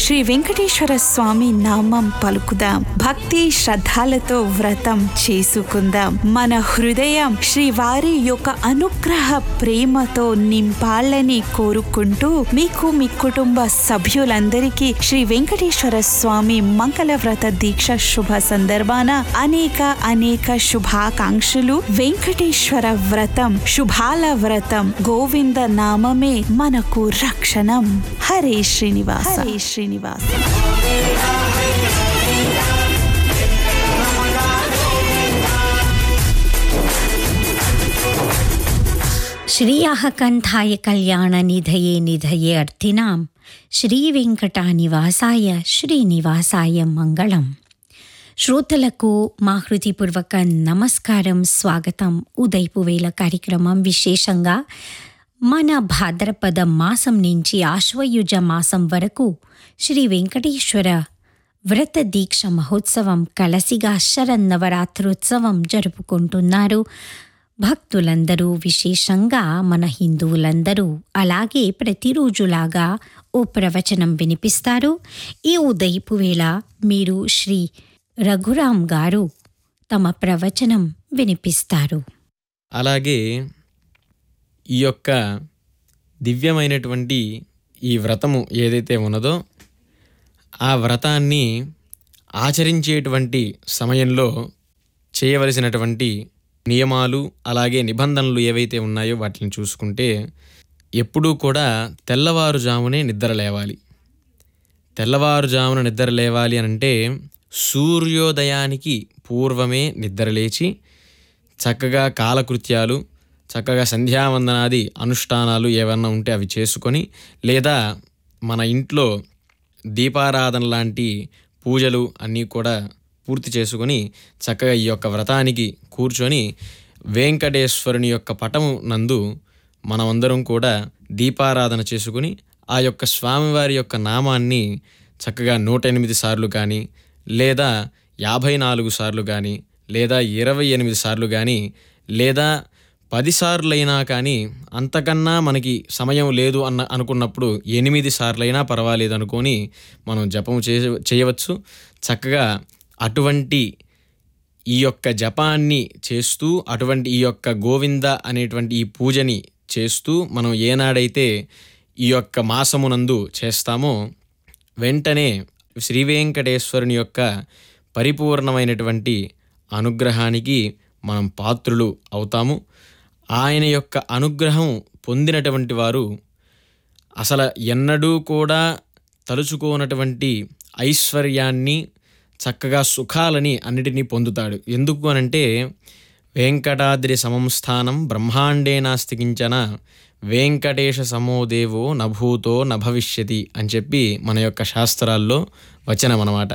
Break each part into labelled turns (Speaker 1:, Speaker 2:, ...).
Speaker 1: శ్రీ వెంకటేశ్వర స్వామి నామం పలుకుదాం భక్తి శ్రద్ధలతో వ్రతం చేసుకుందాం మన హృదయం శ్రీవారి యొక్క అనుగ్రహ ప్రేమతో నింపాలని కోరుకుంటూ మీకు మీ కుటుంబ సభ్యులందరికీ శ్రీ వెంకటేశ్వర స్వామి మంగళ వ్రత దీక్ష శుభ సందర్భాన అనేక అనేక శుభాకాంక్షలు వెంకటేశ్వర వ్రతం శుభాల వ్రతం గోవింద నామమే మనకు రక్షణం హరే శ్రీనివాస హరే శ్రీనివాస
Speaker 2: శ్రీయాహకంఠాయ కళ్యాణ నిధయే నిధయే అర్థినాం శ్రీవెంకటానివాసాయ శ్రీనివాసాయ మంగళం శ్రోతలకు మా హృదయపూర్వక నమస్కారం స్వాగతం ఉదయపు వేళ కార్యక్రమం విశేషంగా మన భాద్రపద మాసం నుంచి ఆశ్వయుజ మాసం వరకు శ్రీ వెంకటేశ్వర వ్రత దీక్ష మహోత్సవం కలసిగా శరన్నవరాత్రోత్సవం జరుపుకుంటున్నారు భక్తులందరూ విశేషంగా మన హిందువులందరూ అలాగే ప్రతిరోజులాగా ఓ ప్రవచనం వినిపిస్తారు ఈ ఉదయపు వేళ మీరు శ్రీ రఘురాం గారు తమ ప్రవచనం వినిపిస్తారు
Speaker 3: అలాగే ఈ యొక్క దివ్యమైనటువంటి ఈ వ్రతము ఏదైతే ఉన్నదో ఆ వ్రతాన్ని ఆచరించేటువంటి సమయంలో చేయవలసినటువంటి నియమాలు అలాగే నిబంధనలు ఏవైతే ఉన్నాయో వాటిని చూసుకుంటే ఎప్పుడూ కూడా తెల్లవారుజామునే నిద్ర లేవాలి తెల్లవారుజామున నిద్ర లేవాలి అని అంటే సూర్యోదయానికి పూర్వమే నిద్ర లేచి చక్కగా కాలకృత్యాలు చక్కగా సంధ్యావందనాది అనుష్ఠానాలు ఏమన్నా ఉంటే అవి చేసుకొని లేదా మన ఇంట్లో దీపారాధన లాంటి పూజలు అన్నీ కూడా పూర్తి చేసుకొని చక్కగా ఈ యొక్క వ్రతానికి కూర్చొని వెంకటేశ్వరుని యొక్క పటము నందు మనమందరం కూడా దీపారాధన చేసుకుని ఆ యొక్క స్వామివారి యొక్క నామాన్ని చక్కగా నూట ఎనిమిది సార్లు కానీ లేదా యాభై నాలుగు సార్లు కానీ లేదా ఇరవై ఎనిమిది సార్లు కానీ లేదా పది సార్లైనా కానీ అంతకన్నా మనకి సమయం లేదు అన్న అనుకున్నప్పుడు ఎనిమిది సార్లైనా పర్వాలేదు అనుకొని మనం జపం చే చేయవచ్చు చక్కగా అటువంటి ఈ యొక్క జపాన్ని చేస్తూ అటువంటి ఈ యొక్క గోవింద అనేటువంటి ఈ పూజని చేస్తూ మనం ఏనాడైతే ఈ యొక్క మాసమునందు చేస్తామో వెంటనే శ్రీ వెంకటేశ్వరుని యొక్క పరిపూర్ణమైనటువంటి అనుగ్రహానికి మనం పాత్రులు అవుతాము ఆయన యొక్క అనుగ్రహం పొందినటువంటి వారు అసలు ఎన్నడూ కూడా తలుచుకోనటువంటి ఐశ్వర్యాన్ని చక్కగా సుఖాలని అన్నిటినీ పొందుతాడు ఎందుకు అనంటే వెంకటాద్రి సమం స్థానం బ్రహ్మాండే నాస్తికించన వెంకటేశ సమోదేవో నభూతో నభవిష్యతి అని చెప్పి మన యొక్క శాస్త్రాల్లో వచనం అన్నమాట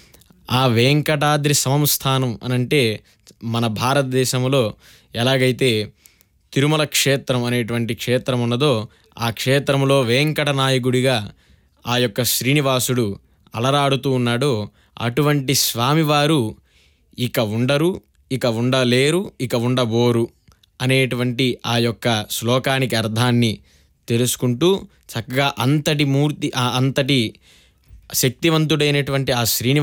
Speaker 3: ఆ వెంకటాద్రి సమం స్థానం అనంటే మన భారతదేశంలో ఎలాగైతే తిరుమల క్షేత్రం అనేటువంటి క్షేత్రం ఉన్నదో ఆ క్షేత్రంలో వెంకట నాయకుడిగా ఆ యొక్క శ్రీనివాసుడు అలరాడుతూ ఉన్నాడో అటువంటి స్వామివారు ఇక ఉండరు ఇక ఉండలేరు ఇక ఉండబోరు అనేటువంటి ఆ యొక్క శ్లోకానికి అర్థాన్ని తెలుసుకుంటూ చక్కగా అంతటి మూర్తి ఆ అంతటి శక్తివంతుడైనటువంటి ఆ శ్రీనివాస